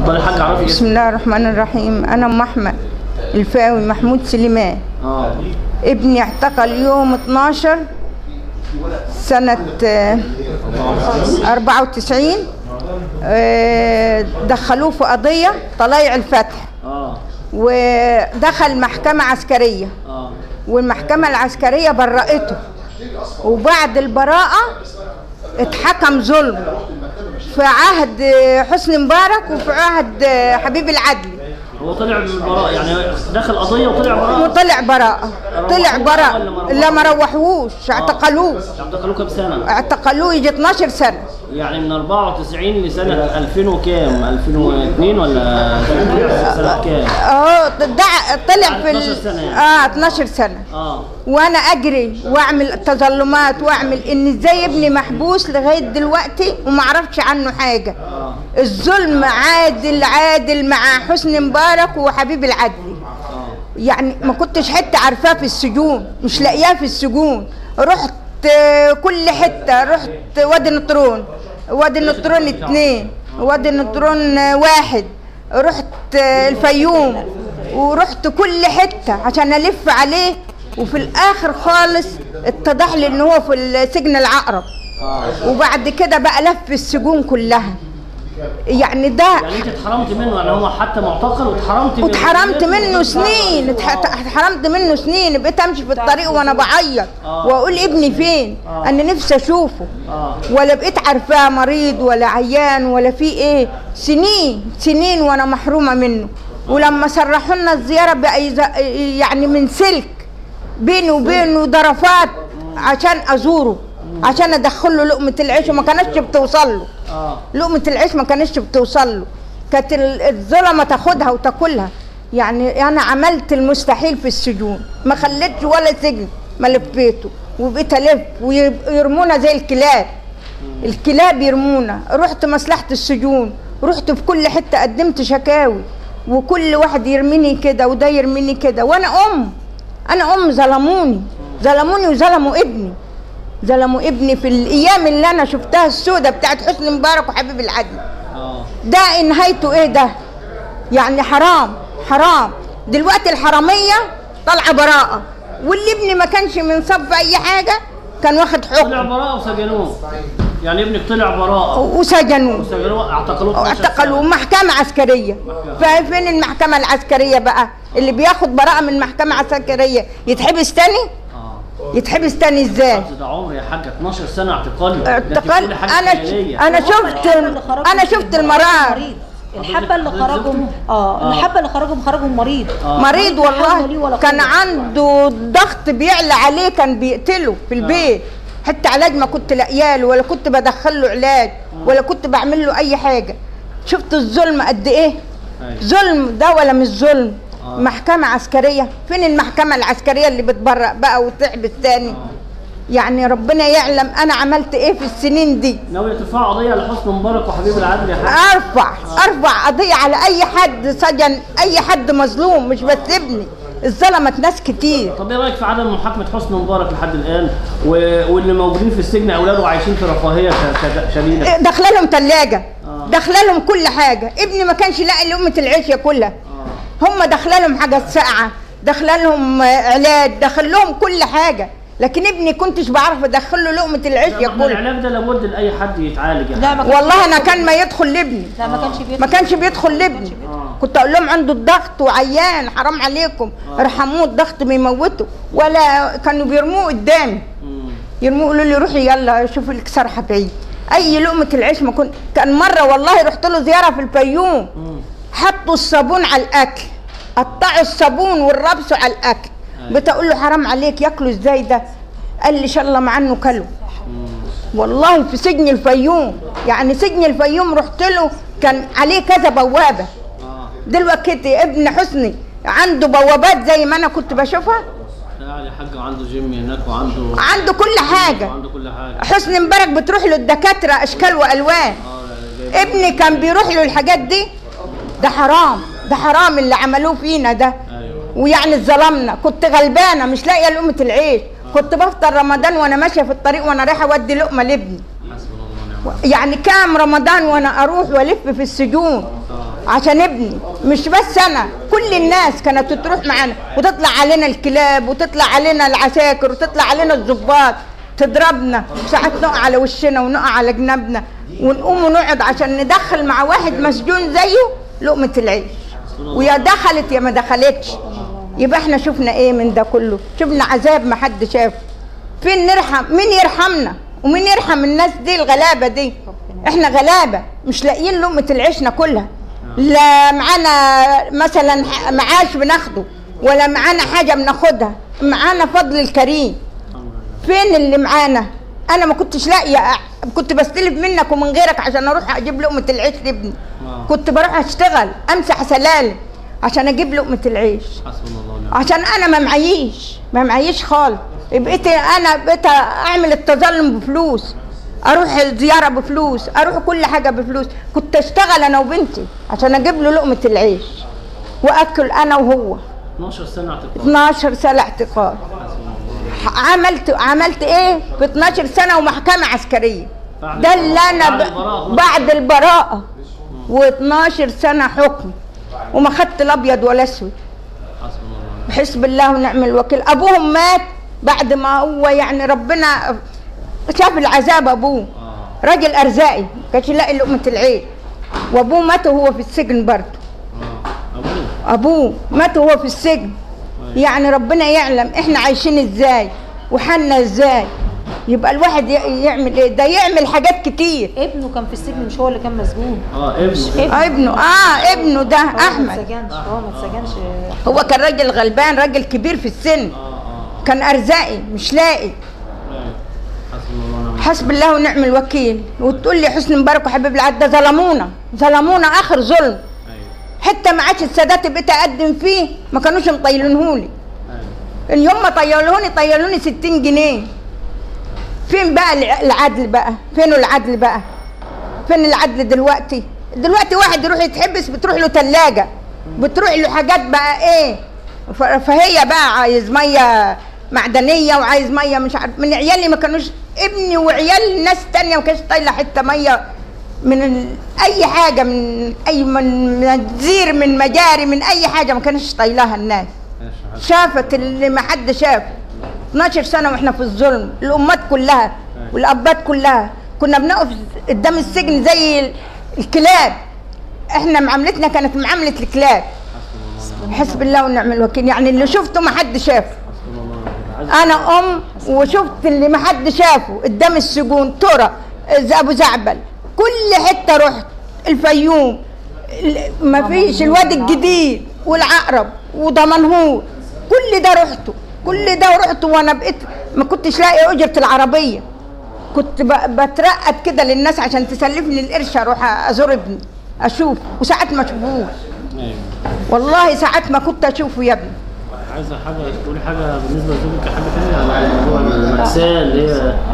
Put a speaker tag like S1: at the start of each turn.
S1: اتفضلي يا حاج عرفي
S2: بسم
S1: اسمك
S2: الله الرحمن الرحيم أنا أم أحمد الفاوي محمود سليمان
S1: اه
S2: ابني اعتقل يوم 12 سنة آه، 94 آه، دخلوه في قضية طلايع الفتح
S1: اه
S2: ودخل محكمة عسكرية
S1: اه
S2: والمحكمة العسكرية برأته وبعد البراءة اتحكم ظلم في عهد حسني مبارك وفي عهد حبيب العدلي
S1: هو طلع بالبراءة يعني دخل قضية وطلع براءة
S2: وطلع براءة طلع براءة لا ما روحوش اعتقلوه
S1: اعتقلوه كام سنة؟
S2: اعتقلوه يجي 12 سنة
S1: يعني من 94 لسنة 2000 وكام؟ 2002 ولا سنة كام؟
S2: اه دع- طلع في
S1: 12
S2: ال-
S1: سنة يعني.
S2: اه 12 سنة
S1: اه
S2: وانا اجري واعمل تظلمات واعمل ان ازاي ابني محبوس لغايه دلوقتي وما اعرفش عنه حاجه
S1: اه
S2: الظلم عادل عادل مع حسني مبارك وحبيب العدلي
S1: اه
S2: يعني ما كنتش حته عارفاه في السجون مش لاقياه في السجون رحت آه، كل حته رحت وادي نطرون وادي نطرون اتنين وادي نطرون آه، واحد رحت آه، الفيوم ورحت كل حته عشان الف عليه وفي الاخر خالص اتضح لي ان هو في سجن العقرب
S1: اه
S2: وبعد كده بقى لف السجون كلها يعني ده
S1: يعني انت اتحرمت منه يعني هو حتى معتقل واتحرمت منه
S2: واتحرمت منه سنين اتح- اتحرمت منه سنين بقيت امشي في الطريق وانا بعيط
S1: آه.
S2: واقول ابني فين
S1: آه.
S2: انا نفسي اشوفه
S1: اه
S2: ولا بقيت عارفاه مريض ولا عيان ولا في ايه سنين سنين وانا محرومه منه ولما سرحوا لنا الزياره بقى يز- يعني من سلك بيني وبينه ضرفات عشان ازوره عشان ادخل له لقمه العيش وما كانتش بتوصل له
S1: اه
S2: لقمة العيش ما كانتش بتوصل له كانت ال- الظلمة تاخدها وتاكلها يعني أنا عملت المستحيل في السجون ما خليتش ولا سجن ما لفيته وبقيت ألف ويرمونا زي الكلاب الكلاب يرمونا رحت مصلحة السجون رحت في كل حتة قدمت شكاوي وكل واحد يرميني كده وده يرميني كده وأنا أم أنا أم ظلموني ظلموني وظلموا ابني ظلموا ابني في الايام اللي انا شفتها السودة بتاعت حسني مبارك وحبيب العدل
S1: اه
S2: ده نهايته ايه ده يعني حرام حرام دلوقتي الحراميه طالعه براءه واللي ابني ما كانش من صف اي حاجه كان واخد
S1: طلع
S2: حكم
S1: براءة وسجنوه يعني ابنك طلع براءة
S2: وسجنوه
S1: وسجنوه اعتقلوه 12 سنة.
S2: اعتقلوا محكمة عسكرية ففين المحكمة العسكرية بقى اللي بياخد براءة من محكمة عسكرية يتحبس تاني
S1: اه
S2: يتحبس تاني ازاي
S1: بس ده عمر يا حاجة 12 سنة اعتقال ده انت
S2: اعتقال
S1: بتقولي حاجة
S2: انا
S1: خيالية.
S2: انا شفت انا شفت المرار
S3: مريض الحبه اللي خرجهم اه الحبه اللي خرجهم خرجهم مريض
S2: مريض
S3: لا حول لي
S2: والله
S3: ولا
S2: كان
S3: قوة.
S2: عنده ضغط بيعلى عليه كان بيقتله في البيت حتى علاج ما كنت لاقياه له ولا كنت بدخل له علاج ولا كنت بعمل له اي حاجه شفت الظلم قد ايه
S1: أيوة.
S2: ظلم ده ولا مش ظلم
S1: آه.
S2: محكمه عسكريه فين المحكمه العسكريه اللي بتبرأ بقى وتحبس تاني يعني ربنا يعلم انا عملت ايه في السنين دي
S1: ناوية ترفع قضية لحسن مبارك وحبيب العدل يا حاج
S2: ارفع ارفع قضيه على اي حد سجن اي حد مظلوم مش بس ابني اتظلمت ناس كتير
S1: طب ايه رايك في عدم محاكمه حسني مبارك لحد الان و... واللي موجودين في السجن اولاده وعايشين في رفاهيه ش... ش... شديده
S2: داخله لهم ثلاجه
S1: آه.
S2: داخله لهم كل حاجه ابني ما كانش لاقي لقمه العيش ياكلها
S1: اه
S2: هم داخله لهم حاجات ساقعه داخله لهم آه، علاج داخل لهم كل حاجه لكن ابني كنتش بعرف ادخل له لقمه العيش
S1: لا، ما احنا
S2: ياكلها
S1: العلاج ده لابد لاي حد يتعالج يعني
S3: لا ما كانش
S2: والله انا كان ما يدخل لابني
S3: لا ما كانش بيدخل
S2: ما كانش بيدخل لابني
S1: آه.
S2: كنت اقول لهم عنده الضغط وعيان حرام عليكم ارحموه الضغط بيموته ولا كانوا بيرموه قدامي
S1: مم.
S2: يرموه يقولوا لي روحي يلا شوفي لك سرحه بعيد اي لقمه العيش ما كنت كان مره والله رحت له زياره في الفيوم
S1: مم.
S2: حطوا الصابون على الاكل قطعوا الصابون والربسوا على الاكل
S1: أيوة.
S2: بتقول له حرام عليك ياكلوا ازاي ده قال لي شاء الله مع انه كلوا والله في سجن الفيوم يعني سجن الفيوم رحت له كان عليه كذا بوابه
S1: اه
S2: دلوقتي ابن حسني عنده بوابات زي ما انا كنت بشوفها
S1: تعالى يا حاج عنده جيم هناك وعنده
S2: عنده كل حاجه
S1: وعنده كل حاجه
S2: حسني مبارك بتروح له الدكاتره اشكال والوان
S1: اه لا، لا، جايب-
S2: ابني كان بيروح له الحاجات دي ده حرام ده حرام اللي عملوه فينا ده
S1: ايوه
S2: ويعني اتظلمنا كنت غلبانه مش لاقيه لقمه العيش كنت بفطر رمضان وانا ماشيه في الطريق وانا رايحه اودي لقمه لابني
S1: حسبنا الله ونعم الوكيل.
S2: يعني كام رمضان وانا اروح والف في السجون عشان ابني مش بس انا كل الناس كانت تروح معانا وتطلع علينا الكلاب وتطلع علينا العساكر وتطلع علينا الضباط تضربنا ساعات نقع على وشنا ونقع على جنبنا ونقوم ونقعد عشان ندخل مع واحد مسجون زيه لقمة العيش ويا دخلت يا ما دخلتش يبقى احنا شفنا ايه من ده كله شفنا عذاب ما حد شافه فين نرحم مين يرحمنا ومين يرحم الناس دي الغلابه دي احنا غلابه مش لاقيين لقمه العيش ناكلها لا معانا مثلا ح- معاش بناخده ولا معانا حاجه بناخدها معانا فضل الكريم فين اللي معانا انا ما كنتش لاقيه أ- كنت بستلف منك ومن غيرك عشان اروح اجيب لقمه العيش لابني
S1: آه.
S2: كنت بروح اشتغل امسح سلالم عشان اجيب لقمه العيش
S1: حسبنا الله ونعم
S2: عشان انا ما معيش ما معيش خالص بقيت انا بقيت اعمل التظلم بفلوس اروح الزياره بفلوس اروح كل حاجه بفلوس كنت اشتغل انا وبنتي عشان اجيب له لقمه العيش واكل انا وهو
S1: 12 سنه اعتقال
S2: 12 سنه اعتقال عملت عملت ايه في 12 سنه ومحكمه عسكريه
S1: بعد
S2: ده اللي انا
S1: بعد
S2: ب-
S1: البراءة.
S2: بعد البراءه و12 سنه حكم وما خدت الابيض ولا اسود
S1: حسبنا الله ونعم
S2: حسب الله ونعم الوكيل ابوهم مات بعد ما هو يعني ربنا شاف العذاب ابوه
S1: اه
S2: راجل ارزاقي كانش يلاقي لقمه العيش وابوه مات وهو في السجن برضه
S1: اه ابوه
S2: ابوه مات وهو في السجن يعني ربنا يعلم احنا عايشين ازاي وحالنا ازاي يبقى الواحد ي- يعمل ايه ده يعمل حاجات كتير
S3: ابنه كان في السجن مش هو اللي كان مسجون
S1: اه ابنه
S3: ابنه.
S2: آه ابنه اه ابنه ده
S3: هو ما
S2: احمد
S3: اتسجنش هو ما اتسجنش
S2: هو كان راجل غلبان راجل كبير في السن
S1: اه اه
S2: كان ارزاقي مش لاقي
S1: أيوة. حسبنا الله ونعم
S2: حسب الله ونعم الوكيل وتقول لي حسني مبارك وحبيب العد ده ظلمونا ظلمونا اخر ظلم
S1: ايوه
S2: حتى ما عادش السادات بقيت اقدم فيه ما كانوش مطيلونهولي
S1: ايوه
S2: اليوم ما طيلوني طيلوني 60 جنيه فين بقى الع- العدل بقى فين العدل بقى فين العدل دلوقتي دلوقتي واحد يروح يتحبس بتروح له ثلاجة بتروح له حاجات بقى ايه ف- فهي بقى عايز ميه معدنيه وعايز ميه مش عارف من عيالي ما كانوش ابني وعيال ناس تانية ما كانش طايله حته ميه من ال... اي حاجه من اي من منزير من مجاري من اي حاجه ما كانش طايلاها الناس
S1: ماشي
S2: شافت اللي ما حد شافه 12 سنه واحنا في الظلم الامات كلها والابات كلها كنا بنقف قدام السجن زي ال- الكلاب احنا معاملتنا كانت معامله الكلاب حسب الله ونعم الوكيل يعني اللي شفته ما حد شافه
S1: حسبنا الله ونعم الوكيل.
S2: انا ام وشفت اللي ما حد شافه قدام السجون ترى ابو زعبل كل حته رحت الفيوم ال- ما فيش الواد الجديد والعقرب ودمنهور كل ده رحته كل ده رحته وانا بقيت ما كنتش لاقي اجره العربيه كنت ب- بترقد كده للناس عشان تسلفني القرش اروح ازور ابني اشوف وساعات ما اشوفوش
S1: ايوه
S2: والله ساعات ما كنت اشوفه يا ابني
S1: عايزه حاجه تقولي حاجه بالنسبه لزوجك حاجه ثانيه على موضوع المأساة اللي هي